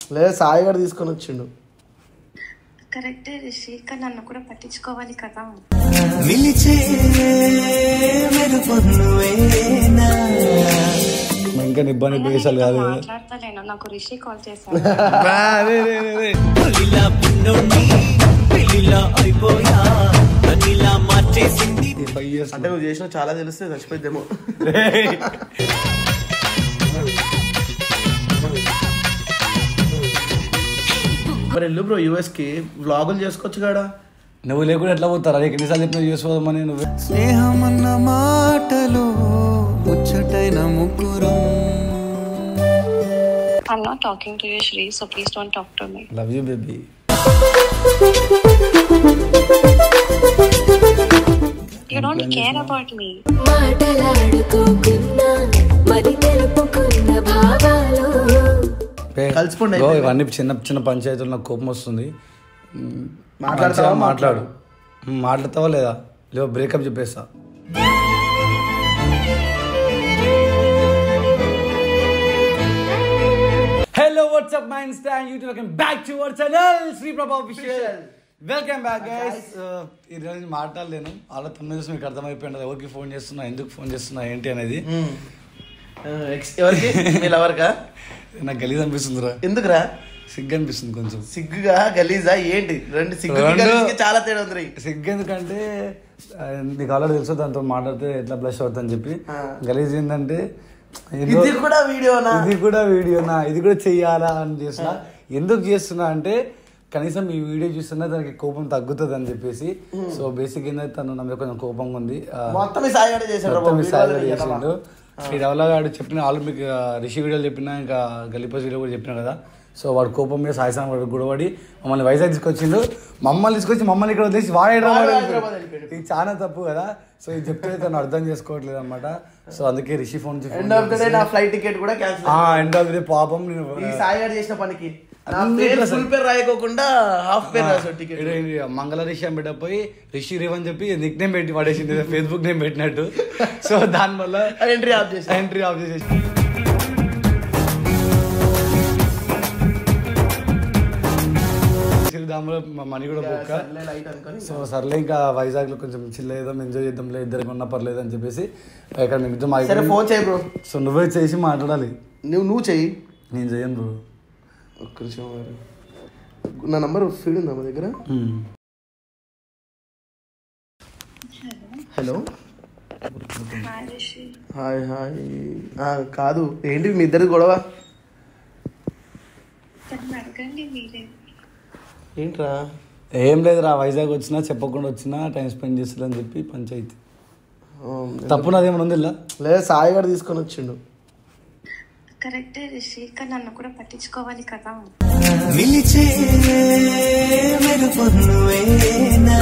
లేదా సాయి గారు తీసుకొని వచ్చిండు కరెక్టే రిషి కానీ నన్ను కూడా పట్టించుకోవాలి కదా నిలిచే మెరుపొన్నువేనా ఇంకా నిబ్బంది బేసాలు కాదు కదా. మాట్లాడతలేను నాకు రిషి కాల్ చేశాను బా, రే, రే, రే, రే. తొలిలా పిన్నోణ్ణి పెళ్లిలా అయిపోయా అనిలా మార్చేసింది ఈ five years అంటే నువ్వు చేసిన చాలా తెలిస్తే చచ్చిపోయిద్దేమో మరి వెళ్ళు బ్రో యూఎస్ కి వ్లాగులు చేసుకోవచ్చు కాడా నువ్వు లేకుండా ఎట్లా పోతారా నీకు ఎన్నిసార్లు చెప్పినా చేసుకోదామని నువ్వు స్నేహమన్న మాటలో ముచ్చటైన ముగ్గురం I'm not talking to you, Shri, so please don't talk to me. Love you baby You don't care about me. మాటలాడుకోకున్నా మరి తెలుపుకున్న భావాలు కలిసిపోండి గో, అయిపోయింది. ఇవన్నీ చిన్న చిన్న పంచాయతీలు నాకు కోపం వస్తుంది మ్, మాట్లాడతావా? మంచిగా మాట్లాడు మ్, మాట్లాడతావా లేదా లేవో బ్రేకప్ చెప్పేస్తా hello WhatsApp my Insta YouTube welcome back to our channel Sri Prabha official welcome back guys ఈ రోజు మాట్లాడలేను వాళ్ళ తొమ్మిది నిమిషం మీకు అర్థమైపోయింది ఎవరికి ఫోన్ చేస్తున్నా ఎందుకు ఫోన్ చేస్తున్నా ఏంటి అనేది ఆ, ex- ఎవరికి మీ లవర్కా నాకు గలీజ్ అనిపిస్తుందిరా ఎందుకురా సిగ్గు అనిపిస్తుంది కొంచెం సిగ్గుగా గలీజా ఏంటి రెండు సిగ్గు రెండు- గలీజ్కి చాలా తేడా ఉంది రే. సిగ్గు ఎందుకంటే ఆ, నీకు ఆల్రెడీ తెలుసు దాంతో మాట్లాడితే ఎట్లా బ్లష్ అవుతుందని చెప్పి ఆ. గలీజ్ ఏంటంటే ఏదో- ఇది కూడా వీడియోనా ఇది కూడా వీడియోనా ఇది కూడా చెయ్యాలా అని చేస్తున్నా ఎందుకు చేస్తున్నా అంటే కనీసం ఈ వీడియో చూస్తున్నా దానికి కోపం తగ్గుతుంది అని చెప్పేసి సో బేసిక్ ఏంటంటే తను నా మీద కొంచెం కోపంగా ఉంది ఆ, మొత్తం ఈ సాయి గారే చేశాడు రా మొత్తం బాబు, ఈ సాయి వీడియోలు గారు ఎడమ. చేసిండు ఈ డెవలగాడు చెప్పిన వాళ్ళు మీకు ఆ, రిషి వీడియోలు చెప్పినా ఇంకా గలిపస్ వీడియో కూడా చెప్పినా కదా సో వాడు కోపం మీద సాయిసాం వాడు గొడవడి మమ్మల్ని వైజాగ్ తీసుకొచ్చిండు మమ్మల్ని తీసుకొచ్చి మమ్మల్ని ఇక్కడ వదిలేసి వాడు హైదరాబాద్ వాడు వెళ్ళిపోయాడు. హైదరాబాద్ వెళ్ళిపోయాడు. ఇది చాలా తప్పు కదా సో ఇది చెప్తే తను అర్థం చేసుకోవట్లేదు అనమాట సో అందుకే Rishi phone end of the day నా ఫ్లైట్ టికెట్ కూడా క్యాన్సిల్ ఎండ్ ఆఫ్ ది పాపం నేను ఈ సాయి గారు చేసిన పనికి నా అన్నిట్లో పేరు అసలు. ఫుల్ పేరు రాయకోకుండా హాఫ్ పేరు రాసాడు టికెట్ ఈడ ఏంటి, మంగళ రిషి అని పెట్టపోయి రిషి రేవ్ అని చెప్పి నిక్ నేమ్ పెట్టి పడేసింది ఫేస్బుక్ నేమ్ పెట్టినట్టు సో దానివల్ల ఎంట్రీ ఆఫ్ చేసి ఎంట్రీ ఆఫ్ చేసేసి దానిలో మనీ కూడా బుక్క లైట్ అనుకొని సో సర్లే ఇంకా వైజాగ్ లో కొంచెం చిల్ చేద్దాం ఎంజాయ్ చేద్దాంలే ఇద్దరికి ఉన్నా పర్లేదు అని చెప్పేసి ఇక్కడ మీకు ఇద్దరం సరే ఆగిపోయి- ఫోన్ చేయి బ్రో సో నువ్వే చేసి మాట్లాడాలి నువ్వు నువ్వు చెయ్యి నేను చేయను బ్రో ఒక్క నిమిషం మరి. నా నంబర్ ఫీడ్ ఉందా మా దగ్గర hello Hi, Rishi. Hi hi ఆ, కాదు ఏంటి మీ ఇద్దరు గొడవ తను అడగండి మీరే ఏంట్రా ఏం లేదురా వైజాగ్ వచ్చినా చెప్పకుండా వచ్చినా టైం స్పెండ్ చేస్తుందని చెప్పి పంచాయతీ తప్పు నాదేమైనా ఉంది ఇలా లేదా సాయి గారు తీసుకొని వచ్చిండు కరెక్టే రిషి కానీ నన్ను కూడా పట్టించుకోవాలి కదా నిలిచే మెరుపొన్నువేనా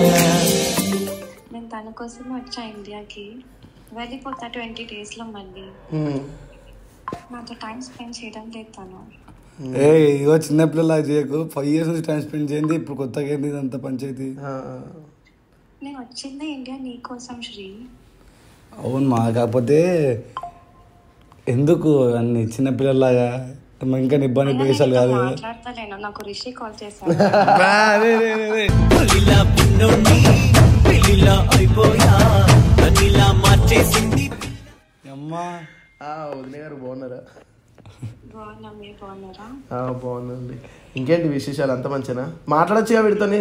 నేను తన కోసం వచ్చా ఇండియాకి వెళ్ళిపోతా ట్వంటీ డేస్లో మళ్ళీ ఉమ్. నాతో టైం స్పెండ్ చేయడం లేదు తను ఏ ఇగో చిన్నపిల్లలా చేయకు ఫైవ్ ఇయర్స్ నుంచి టైం స్పెండ్ చేయండి ఇప్పుడు కొత్తగా ఏంది ఇదంతా పంచాయతీ ఆ, నేను వచ్చిందే ఇండియా నీ కోసం శ్రీ అవును మా కాకపోతే ఎందుకు అన్ని చిన్నపిల్లలాగా ఇంకా ఇబ్బంది అయినా బేసాలు కాదు నీతో కదా. మాట్లాడతలేను నాకు రిషి కాల్ చేశాను బా, రే, రే, రే, రే. తొలిలా పిన్నోణ్ణి పెళ్లిలా అయిపోయా అనిలా మార్చేసింది అమ్మా ఆ, వదిన గారు బాగున్నారా బాగున్నా మీరు బాగున్నారా ఆ, బాగుందండి ఇంకేంటి విశేషాలు అంత మంచినా మాట్లాడచ్చుగా వీడితోని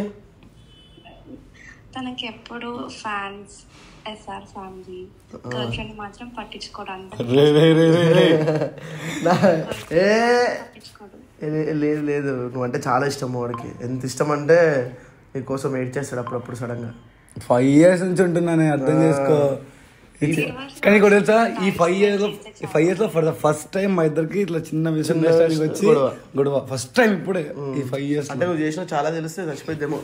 తనకి ఎప్పుడు fans SR family girlfriend మాత్రం పట్టించుకోవడానికి రే, రే, రే, రే, రే. నా- ఏ పట్టించుకోడు ఏ- లేదు లేదు నువ్వంటే చాలా ఇష్టం వాడికి ఎంత ఇష్టం అంటే నీకోసం వెయిట్ చేస్తాడు అప్పుడప్పుడు సడన్ గా ఫైవ్ ఇయర్స్ నుంచి ఉంటున్నా నేను అర్థం చేసుకో ఇది- కానీ కూడా తెలుసా ఈ ఫైవ్ ఇయర్స్ లో ఈ ఫైవ్ ఇయర్స్ లో ఫర్ ద ఫస్ట్ టైం మా ఇద్దరికి ఇట్లా చిన్న విషయం అండర్స్టాండింగ్ వచ్చి గొడవ. గొడవ ఫస్ట్ టైం ఇప్పుడే ఈ ఫైవ్ ఇయర్స్ అంటే నువ్వు చేసిన చాలా తెలిస్తే చచ్చిపోయిద్దేమో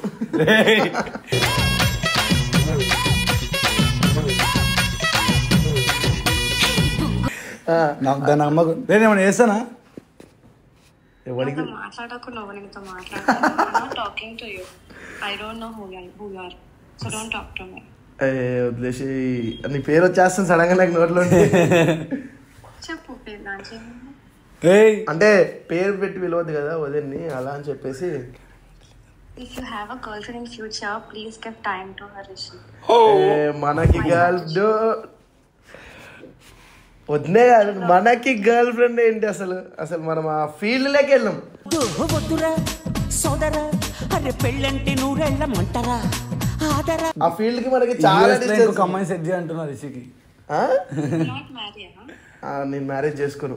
ఆ, నాకు దాని అమ్మకు నేను ఏమైనా చేస్తానా ఎవరికి నాతో మాట్లాడకు నువ్వు నీతో మాట్లాడుతున్నా talking to you I don't know who who are so don't talk to me ఏ, వదిలేసి నీ పేరు వచ్చేస్తుంది సడన్ గా నాకు నోట్లో నుండి. చెప్పు పేరు దాంట్లో ఏముంది? ఏయ్ అంటే పేరు పెట్టి పిలవద్దు కదా వదిన్ని అలా అని చెప్పేసి If you have a girlfriend in future, please give time to her, Rishi. ఏ, మనకి గర్ల్ వద్దే కాదు మనకి గర్ల్ ఫ్రెండ్ ఏంటి అసలు అసలు మనం ఆ ఫీల్డ్ లోకి వెళ్ళాం వద్దురా సోదరా అరే పెళ్ళంటే నూరెళ్ళమంటారా ఆదరా ఆ ఫీల్డ్ కి మనకి చాలా US లో distance ఇంకొక అమ్మాయి సెట్ చేయంటున్నారు రిషికి ఆ? Not marry, huh? ఆ, నేను మ్యారేజ్ చేసుకోను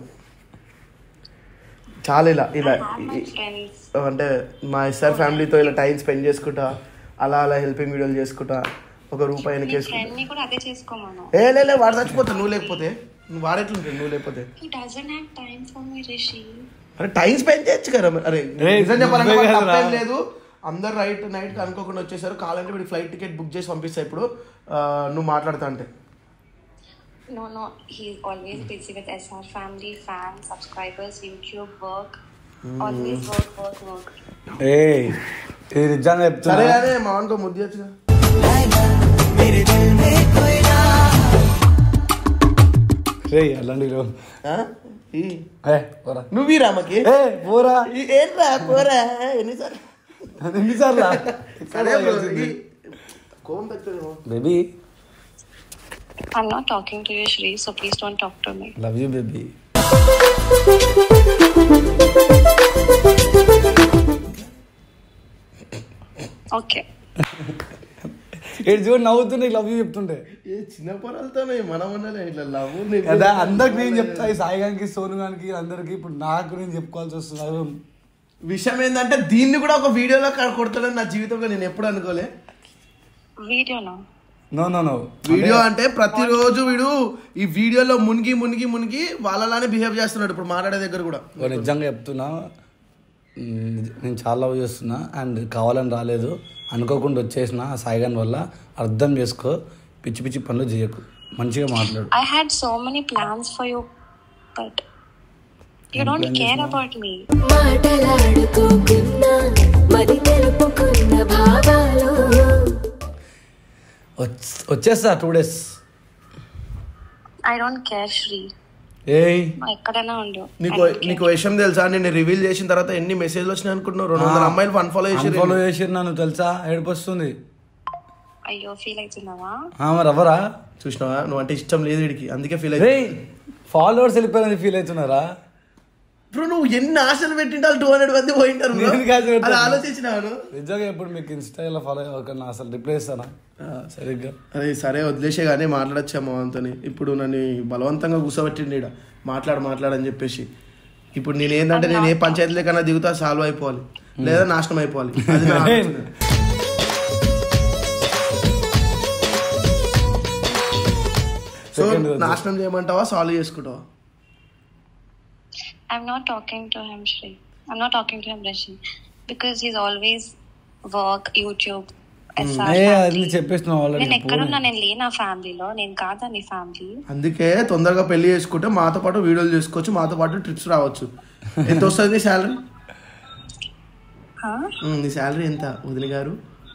చాలా ఇలా ఇలా I have my ఈ- friends. అంటే మా ఎస్ఆర్ ఫ్యామిలీతో ఇలా టైం స్పెండ్ చేసుకుంటా అలా అలా హెల్పింగ్ వీడియోలు చేసుకుంటా ఒక రూపాయి నీ వెనకేసుకుంటా ఫ్రెండ్ ని కూడా అదే చేసుకోమను ఏ లే లే, వాడు చచ్చిపోతా నువ్వు లేకపోతే నువ్వు వాడెట్లుంటాడు నువ్వు లేకపోతే He doesn't have time for me, Rishi. అరే టైం స్పెండ్ చేయొచ్చు కదా మరి. అరే రేయ్, నిజం చెప్పాలంటే నువ్వే వాడు కదరా. తప్పేం లేదు అందరు రైట్ నైట్ అనుకోకుండా వచ్చేసారు కావాలంటే వీడి ఫ్లైట్ టికెట్ బుక్ చేసి పంపిస్తా ఇప్పుడు ఆ, నువ్వు మాట్లాడుతా అంటే No, no, he's always busy with SR family, fans, subscribers, YouTube, work. Always work, work, work. ఏయ్ ఇది నిజంగా సరే చెప్తున్నా అదే మా వానికి ముద్దు వచ్చుగా రే అలాంటి రో. ఆ? ఈ. ఏ పోరా నువ్వు ఈ రామకి ఏ పోరా ఈ ఏంట్రా పోరా ఎన్నిసార్లు ఎన్నిసార్లు సరే bro, ఈ కోపం తగ్గుతుందేమో baby I'm not talking to you, Shri, so please don't talk to me. Love you baby Okay. ఏడు చూడు నవ్వుతుండే లవ్ యూ చెప్తుండే ఏ చిన్న పొరలతోనే మనం ఉండాలి ఇట్లా లవ్ కదా అందరికి నేను చెప్తా ఈ సాయి గానికి సోను గానికి అందరికి ఇప్పుడు నాకు నేను చెప్పుకోవాల్సి వస్తుంది విషయం ఏంటంటే దీన్ని కూడా ఒక వీడియోలో క- కొడతాడని నా జీవితంలో నేను ఎప్పుడు అనుకోలే Video no. No no no video అంటే ప్రతిరోజు వీడు ఈ వీడియోలో మునిగి మునిగి మునిగి వాళ్ళలానే బిహేవ్ చేస్తున్నాడు ఇప్పుడు మాట్లాడే దగ్గర కూడా ఓ నిజంగా చెప్తున్నా మ్, నేను చాలా లవ్ చేస్తున్నా అండ్ కావాలని రాలేదు అనుకోకుండా వచ్చేసిన ఆ సాయిగాన్ వల్ల అర్థం చేసుకో పిచ్చి పిచ్చి పనులు చేయకు మంచిగా మాట్లాడు I had so many plans for you, but you don't care about me. మాటలాడుకోకున్నా మరి తెలుపుకున్న భావాలు వచ్- వచ్చేస్తా two days I don't care, Shri. ఏయ్ ఎక్కడైనా ఉండు I నీకు don't care. నీకు విషయం తెలుసా నేను రివీల్ చేసిన తర్వాత ఎన్ని మెసేజ్లు వచ్చినాయి అనుకుంటున్నావు రెండు వందల అమ్మాయిలు అన్ఫాలో చేసి ఫాలో చేసి నన్ను తెలుసా ఏడుపు వస్తుంది అయ్యో ఫీల్ అవుతున్నావా ఆ, మరి ఎవరా చూసినావా నువ్వు అంటే ఇష్టం లేదు వీడికి అందుకే ఫీల్ రే అయ్యి ఫాలోవర్స్ వెళ్ళిపోయారని ఫీల్ అవుతున్నారా ఇప్పుడు నువ్వు ఎన్ని ఆశలు పెట్టింటావు టూ హండ్రెడ్ మంది పోయింటారు bro. నేను ఎందుకు ఆశ పెట్టాను? అది ఆలోచించినాను నిజంగా ఇప్పుడు మీకు ఇన్స్టాలో ఫాలో అవ్వకన్నా అసలు రిప్లై ఇస్తానా సరిగ్గా అరే సరే వదిలేసే కానీ మాట్లాడచ్చాము అంతని ఇప్పుడు నన్ను బలవంతంగా కూర్చోబెట్టిండి ఈడ మాట్లాడు మాట్లాడని చెప్పేసి ఇప్పుడు నేను ఏంటంటే నేను ఏ పంచాయతీలో కన్నా దిగుతా సాల్వ్ అయిపోవాలి లేదా నాశనం అయిపోవాలి అది నా ఆలోచన. సో Second రోజు. నాశనం చేయమంటావా సాల్వ్ చేసుకుంటావా I'm not talking to him, Shri. I'm not talking to him, Rishi. Because he's always work, YouTube, SR ఏ అది family. చెప్పేస్తున్నావు నేను ఆల్రెడీ ఎక్కడున్నా నేను లేనా ఫ్యామిలీలో నేను కాదా నీ ఫ్యామిలీ అందుకే తొందరగా పెళ్లి చేసుకుంటే మాతో పాటు వీడియోలు చేసుకోవచ్చు మాతో పాటు ట్రిప్స్ రావచ్చు ఎంత వస్తుంది నీ శాలరీ నీ శాలరీ ఎంత వదిన గారు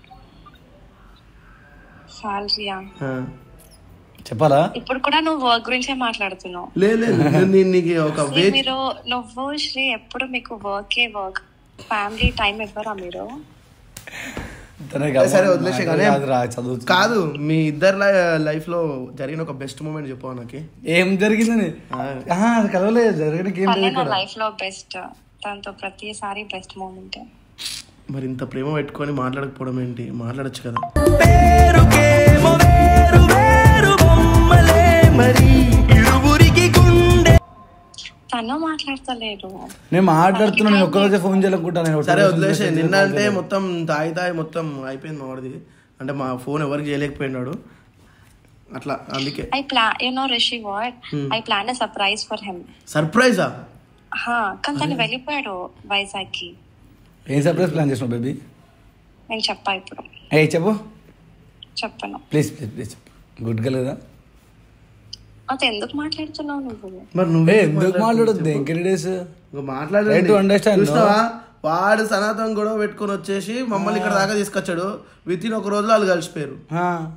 శాలరీయా ఆ. చెప్పాలా ఇప్పుడు కూడా నువ్వు వర్క్ గురించే మాట్లాడుతున్నావు లేదు లేదు నేను- నేను నీకు ఒక See, వేజ్ మీరు నువ్వు శ్రీ ఎప్పుడు మీకు వర్కే వర్క్ ఫ్యామిలీ టైం ఇవ్వరా మీరు తనకి సరే, అమ్మ- వదిలేసే నాకు కానీ. కాదురా, చదువుతున్నా. కాదు మీ ఇద్దరు లైఫ్ లో జరిగిన ఒక బెస్ట్ మూమెంట్ చెప్పు నాకు ఏం జరిగిందని ఆ. ఆహా, అది కలవలేదు జరగడానికి ఏం తనే లేదు నా ఇక్కడ లైఫ్ లో బెస్ట్ తనతో ప్రతిసారి బెస్ట్ మూమెంట్ మరి ఇంత ప్రేమ పెట్టుకొని మాట్లాడకపోవడం ఏంటి మాట్లాడొచ్చు కదా పేరుకేమో వేరు వేరు బొమ్మలే మరి ఇరువురికి గుండె తను మాట్లాడతలేడు నేను మాట్లాడుతున్నా నేను ఒక్కరోజే ఫోన్ చేయాలనుకుంటాను నేను సరే ఒక్క రోజు వదిలేసే చేసి నిన్న call అంటే చేయలేదు. మొత్తం తాగి తాగి మొత్తం అయిపోయింది మా వాడిది అంటే మా ఫోన్ ఎవరికి చేయలేకపోయినాడు అట్లా అందుకే I plan you know Rishi what I plan a surprise for him సర్ప్రైజా హా కానీ తను వెళ్ళిపోయాడు వైజాగ్ కి ఏం సర్ప్రైజ్ ప్లాన్ చేసినావు బేబీ నేను చెప్పా ఇప్పుడు ఏ చెప్పు చెప్పను ప్లీజ్ ప్లీజ్ ప్లీజ్ చెప్పు గుడ్ గా లేదా అంత ఎందుకు మాట్లాడుతున్నావు నువ్వు మరి ఏ నువ్వే ఎందుకు మాట్లాడొద్దు ఇంకెన్ని డేస్ ఇంకా మాట్లాడండి. Try to understand, చూసినావా వాడు సనాతనం గొడవ పెట్టుకొని వచ్చేసి మమ్మల్ని ఇక్కడ దాకా తీసుకొచ్చాడు విత్ ఇన్ ఒక రోజులో వాళ్ళు కలిసిపోయారు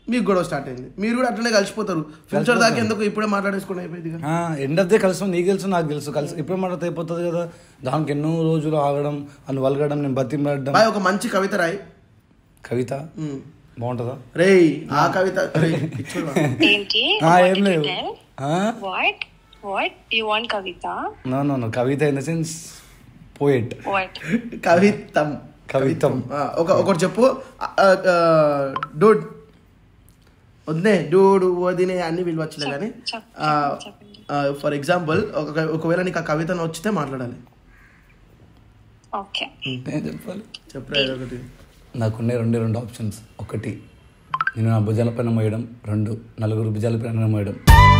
మీకు గొడవ స్టార్ట్ అయింది మీరు కూడా అట్లనే కలిసిపోతారు ఫ్యూచర్ దాకా ఎందుకు ఇప్పుడే మాట్లాడేసుకుని అయిపోయింది ఇక. ఎండ్ ఆఫ్ దే కలిసి నీకు తెలుసు నాకు తెలుసు కలిసి ఇప్పుడు మాట్లాడితే అయిపోతుంది కదా దానికి ఎన్నో రోజులు ఆగడం అని వలగడం నేను బతిమలాడడం బాయ్ ఒక మంచి కవిత రాయి కవిత ఉమ్. బాగుంటుందా రేయ్ ఆ కవిత రేయ్, ఇచ్చురా. ఏంటి ఆ, What ఏం did you లేవు tell? ఆ? What? What? You want కవిత? నో నో నో కవిత in the sense poet What? కవితం కవితం ఆ, ఒక ఒకటి చెప్పు డూడ్ వద్దే డూడు వదినే అన్ని విలువచ్చులే కానీ చెప్- చెప్పండి. ఫర్ ఎగ్జాంపుల్ ఒక ఒకవేళ నీకు ఆ కవితను వచ్చితే మాట్లాడాలి Okay. నేను చెప్పాలి చెప్పరా ఏదో ఒకటి నాకున్నే రెండే రెండు ఆప్షన్స్ ఒకటి నేను నా భుజాల పైన మోయడం రెండు నలుగురు భుజాల పైన మోయడం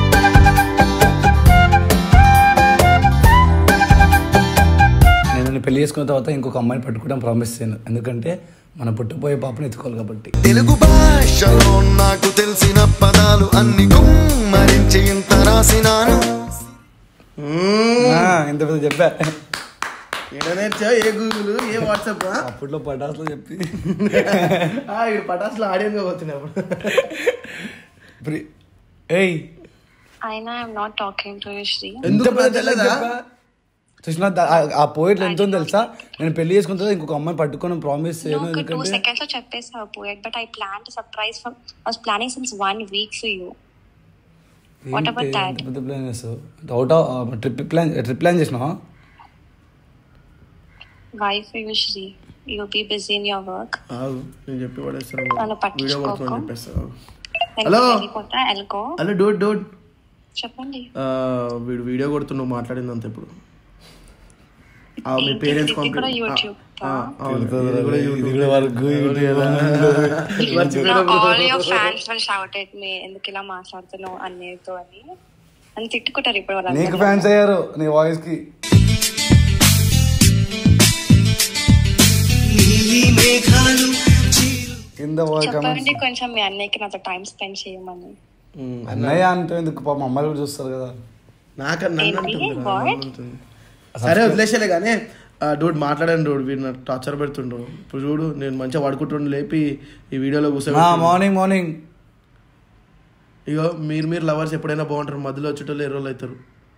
నేను నిన్ను పెళ్లి చేసుకున్న తర్వాత ఇంకొక అమ్మాయిని పట్టుకోవడం ప్రామిస్ చేయను ఎందుకంటే మన పుట్టపోయే పాపను ఎత్తుకోవాలి కాబట్టి తెలుగు భాషలో నాకు తెలిసిన పదాలు అన్ని గుమ్మరించి ఇంత రాసినాను ఆ, ఇంత పెద్ద చెప్పా ఏడ నేర్చావు ఏ గూగుల్ ఏ వాట్సాప్ అప్పట్లో పటాసులో చెప్పి ఇక్కడ పటాసులో ఆడియన్గా పోతున్నాయి అప్పుడు ప్రి- ఏయ్ అయినా I'm not talking to you Sri ఎందుకు ఇంత పెద్ద తెలియదా? చెప్పా? చూసినా దా- ఆ- ఆ పోయిట్లు ఎంత ఉందో తెలుసా నేను పెళ్లి చేసుకున్న తర్వాత ఇంకొక అమ్మాయి పట్టుకొని ప్రామిస్ చేయను ఒక టూ ఎందుకంటే సెకండ్స్ లో చెప్పేసావు poet but I plan surprise for was planning since one week for you What about ఏంటి that? అంత పెద్ద ప్లాన్ చేస్తావు out of trip plan trip plan చేసినావా why for you Sri you be busy in your work ఆగు, నేను చెప్పి పడేస్తాను నన్ను వీడియో పట్టించుకోకు. కొడుతున్నాను చెప్పేస్తాను హలో Hello? వెళ్ళిపోతా ఎల్కో హలో డోడ్ డోడ్ చెప్పండి వీడు వీడియో కొడుతూ నువ్వు మాట్లాడిందంత ఇప్పుడు ఆ, మీ ఏంటి? పేరెంట్స్ ఇది కూడా YouTube ఆ? ఇది కూడా వరకు all your fans will shout at me ఎందుకు ఇలా మాట్లాడుతున్నావు అన్నయ్యతో అని అని తిట్టుకుంటారు ఇప్పుడు నీకు వాళ్ళందరూ ఫ్యాన్స్ అయ్యారు నీ వాయిస్ కి కింద వాయిస్ చెప్పండి కొంచెం మీ అన్నయ్యకి నాతో టైం స్పెండ్ చేయమని అన్నయ్య అంటే ఎందుకు పాపం అమ్మాయిలు కూడా చూస్తారు కదా నాకన్నా నన్ను ఏంటి? అంటుంది రా, What? నన్ను అంటుంది. సరే వదిలేసేలే కానీ డూడ్ మాట్లాడాను డూడ్ వీడు నాకు టార్చర్ పెడుతుండ్రు ఇప్పుడు చూడు నేను మంచిగా పడుకుంటుండు లేపి ఈ వీడియోలో కూర్చో మార్నింగ్ మార్నింగ్ ఇగో మీరు మీరు లవర్స్ ఎప్పుడైనా బాగుంటారు మధ్యలో వచ్చేటోళ్ళు ఎర్రోళ్ళు అవుతారు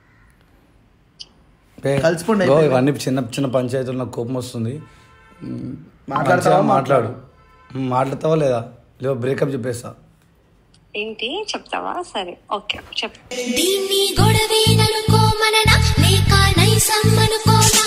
కలిసిపోండి గో, అయిపోయింది. ఇవన్నీ చిన్న చిన్న పంచాయతీలు నాకు కోపం వస్తుంది మ్, మాట్లాడతావా? మంచిగా మాట్లాడు మ్, మాట్లాడతావా లేదా లేవో బ్రేకప్ చెప్పేస్తా ఏంటి చెప్తావా సరే ఓకే చెప్పు దీన్ని గొడవేననుకోమననా లేక నైసం అనుకోనా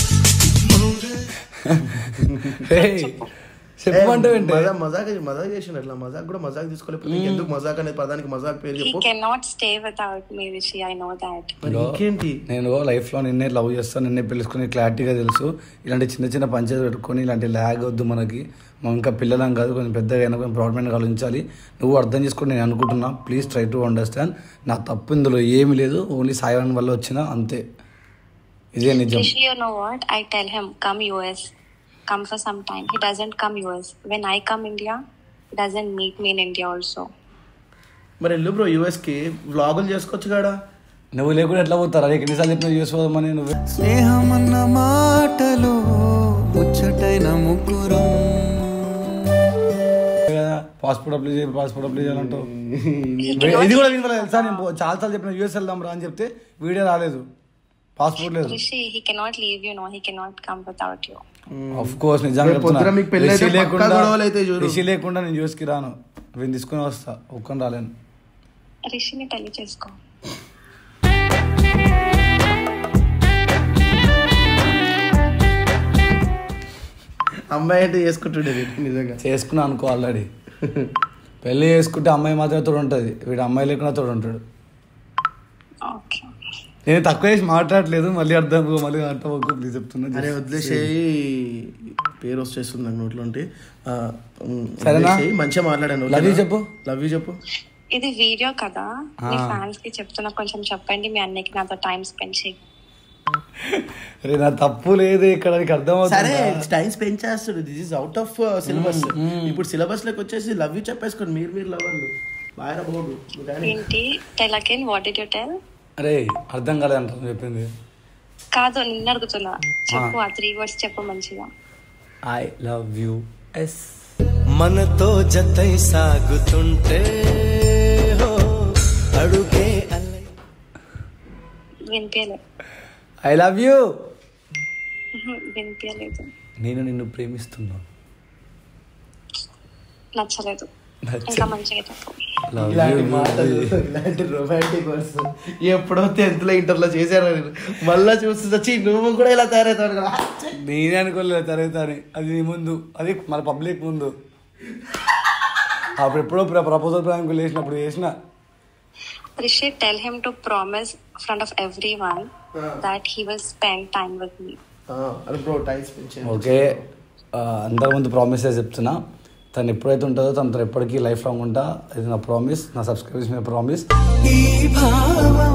ఏయ్, చెప్పమంటే ఏంటి? మజా మజాక్ మజాక్ చేసిన అట్లా మజాక్ కూడా మజాక్ తీసుకోలేకపోతే ఎందుకు మజాక్ అనేది పదానికి మజాక్ పేరు హీ చెప్పు cannot stay without me Rishi I know that మరి ఇంకేంటి నేను లైఫ్లో నిన్నే లవ్ చేస్తాను నిన్నే పిలుచుకుని క్లారిటీగా తెలుసు ఇలాంటి చిన్న చిన్న పంచాయతీ పెట్టుకొని ఇలాంటి ల్యాగ్ వద్దు మనకి మనం ఇంకా పిల్లలం కాదు కొంచెం పెద్దగా అయినా కొంచెం ప్రాబ్లమ్ ఆలోచించాలి నువ్వు అర్థం చేసుకుని నేను అనుకుంటున్నా ప్లీజ్ ట్రై టు అండర్స్టాండ్ నా తప్పు ఇందులో ఏమీ లేదు ఓన్లీ సాయిరాన్ వల్ల వచ్చిన అంతే ఇదే నిజం Rishi, you know what? I tell him, come US. Come for some time. He doesn't come US. When I come India, he doesn't meet me in India also. మరి వెళ్ళు బ్రో యూఎస్ కి వ్లాగులు చేసుకోవచ్చు కాడా నువ్వు లేకుండా ఎట్లా పోతారా నీకు ఎన్నిసార్లు చెప్పినా యూస్ పోదామని నువ్వు స్నేహమన్న మాటలో ముచ్చటైన ముగ్గురం పాస్పోర్ట్ అప్లై చేయాలి పాస్పోర్ట్ అప్లై చేయాలంటావు ఇది కూడా వినలేదు తెలుసా నేను పో- చాలా సార్లు చెప్పిన యూఎస్ వెళ్దాం రా అని చెప్తే వీడియో రాలేదు పాస్పోర్ట్ లేదు Rishi, he cannot leave you, no. He cannot come without you. Of course నిజంగా రేపు పొద్దున మీకు పెళ్ళి అయితే పక్కా గొడవలు అయితే చూడు. రిషి లేకుండా నేను యూఎస్ కి రాను వీడిని తీసుకుని వస్తా ఒక్కని రాలేను రిషిని పెళ్లి చేసుకో అమ్మాయి అంటే చేసుకుంటుండేది నిజంగా చేసుకున్నా అనుకో ఆల్రెడీ పెళ్లి చేసుకుంటే అమ్మాయి మాత్రమే తోడు ఉంటుంది వీడు అమ్మాయి లేకుండా తోడు ఉంటాడు ఓకే నేను తక్కువ చేసి మాట్లాడలేదు మళ్ళీ అర్థం మళ్ళీ అర్థం ప్లీజ్ చెప్తున్నా అరే వదిలేసేయి పేరు వచ్చేస్తుంది నాకు నోట్లో ఉంటే ఆ, ఉమ్, సరేనా? వదిలేసేయి. మంచిగా మాట్లాడాను Love you చెప్పు. లవ్ యూ చెప్పు ఇది వీడియో కదా మీ ఫ్యాన్స్ కి చెప్తున్నా కొంచెం చెప్పండి మీ అన్నయ్యకి నాతో టైం స్పెండ్ చేయి అరే నా తప్పు లేదు ఇక్కడ నీకు అర్థం సరే అవుతుంది టైం స్పెండ్ చేస్తాడు this is out of syllabus ఇప్పుడు సిలబస్ లోకి వచ్చేసి లవ్ యూ చెప్పేసుకోండి మీరు మీరు లవర్లు బాగా బోర్డు ఏంటి tell again what did you tell అరే అర్థం కాలేదంట చెప్పింది కాదు నిన్ను అడుగుతున్నా చెప్పు ఆ త్రీ వర్డ్స్ చెప్పు మంచిగా ఐ లవ్ యూ ఎస్ మనతో జతై సాగుతుంటే హో, అడుగే అల్లై వినిపించలేదు ఐ లవ్ యూ వినిపించలేదు నేను నిన్ను ప్రేమిస్తున్నాను నచ్చలేదు నచ్చలేదు. ఇంకా మంచిగా చెప్పు Love ఇలాంటి you, మాటలు baby. ఇలాంటి రొమాంటిక్ వర్డ్స్ ఎప్పుడో టెన్త్ లో ఇంటర్ లో చేశాను నేను మళ్ళా చూసి వచ్చి నువ్వు కూడా ఇలా తయారవుతాడు కదా నేనే అనుకోలేదు తరుగుతాని అది నీ ముందు అది మన పబ్లిక్ ముందు అప్పుడు ఎప్పుడో ప్రపోజల్ ప్రాంక్ వేసినప్పుడు చేసిన Rishi, tell him to promise in front of everyone that he will spend time with me. అది బ్రో టైం స్పెండ్ చేయండి ఓకే ఆ, అందరి ముందు ప్రామిస్ చెప్తున్నా తను ఎప్పుడైతే ఉంటుందో తనతో ఎప్పటికీ లైఫ్ లాంగ్ ఉంటా ఇది నా ప్రామిస్ నా సబ్స్క్రైబర్స్ మీద ప్రామిస్ ఈ భావం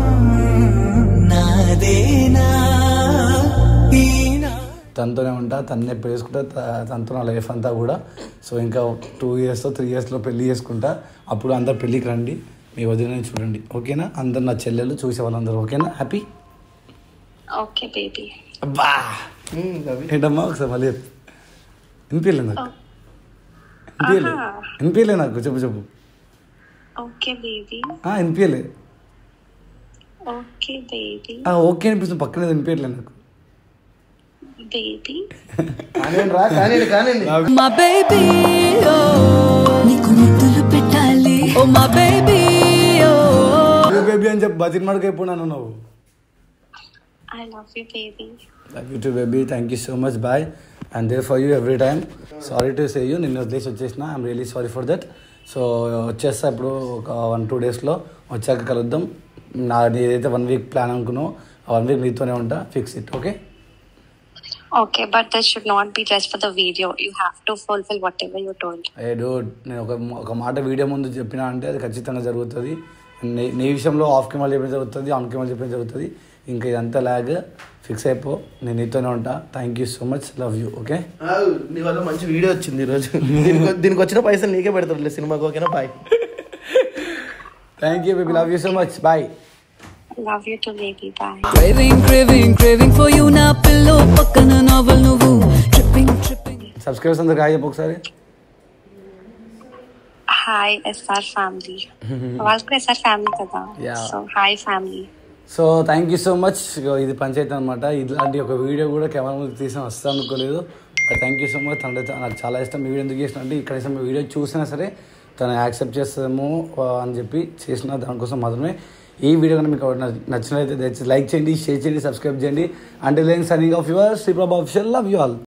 నాదేనా ఈ నా తనతోనే ఉంటా తన్నే చేసుకుంటా త- తనతో నా లైఫ్ అంతా కూడా సో ఇంకా టూ ఇయర్స్ త్రీ ఇయర్స్లో పెళ్లి చేసుకుంటా అప్పుడు అందరు పెళ్ళికి రండి మీ వదిన చూడండి ఓకేనా అందరు నా చెల్లెలు చూసే వాళ్ళందరూ ఓకేనా హ్యాపీ Okay, baby. అబ్బా ఉమ్, రవి. ఏంటమ్మా ఒకసారి మళ్ళీ చెప్పు వినిపించలే నాకు వినిపించలే ఆహా. వినిపించలే నాకు చెప్పు చెప్పు Okay, baby. ఆ, వినిపించలే Okay, baby. ఆ, ఓకే అనిపిస్తుంది పక్కనే వినిపించలే నాకు Baby. కానివ్వండి రా కానివ్వండి కానివ్వండి మా బేబీ నీకు ముద్దులు పెట్టాలి ఓ మా బేబీ బేబీ అని చెప్పి బతిని మడకైపోయినాను నువ్వు I love you, baby. Love you too baby thank you so much bye and there for you every time sorry to say you నిన్న వదిలేసి వచ్చేసిన I'm really sorry for that so వచ్చేస్తా ఇప్పుడు ఒక one two డేస్లో వచ్చాక కలుద్దాం నా ఏదైతే వన్ వీక్ ప్లాన్ అనుకున్నావు వన్ వీక్ నీతోనే ఉంటా fix it okay Okay, but this should not be just for the video. You have to fulfill whatever you told. ఏ డూడ్ నేను ఒక ఒక మాట వీడియో ముందు చెప్పినా అంటే అది ఖచ్చితంగా జరుగుతుంది నీ నీ విషయంలో ఆఫ్ కెమెరా చెప్పిన జరుగుతుంది ఆన్ కెమెరా చెప్పిన జరుగుతుంది ఇంకా ఇదంతా లాగ్ ఫిక్స్ అయిపో నేను నీతోనే ఉంటా thank you so much love you okay ఆ, నీ వల్ల మంచి వీడియో వచ్చింది ఈరోజు దీనికి దీనికి వచ్చిన పైసలు నీకే పెడతారులే సినిమాకి ఓకేనా bye thank you baby love you so much bye Love you too, baby. Bye. Craving craving craving for you నా పిల్లో పక్కన నవల్ నువ్వు ట్రిప్పింగ్ ట్రిప్పింగ్ సబ్స్క్రైబర్స్ అందరికి హాయ్ చెప్పు ఒకసారి Hi, SR family. వాళ్ళకు SR family కదా Yeah. So hi family so thank you so much ఇది పంచాయతీ అనమాట ఇలాంటి ఒక వీడియో కూడా కెమెరా ముందు తీసిన వస్తా అనుకోలేదు but thank you so much తన నాకు చాలా ఇష్టం ఈ వీడియో ఎందుకు చేసిన అంటే కనీసం ఈ వీడియో చూసినా సరే తను యాక్సెప్ట్ చేస్తాము అని చెప్పి చేసిన దానికోసం మాత్రమే ఈ వీడియో కనుక మీకు ఎవరైనా నచ్చినట్లయితే దయచేసి లైక్ చేయండి షేర్ చేయండి సబ్స్క్రైబ్ చేయండి అంటే లేని సనింగ్ of your Sriprabha official love you all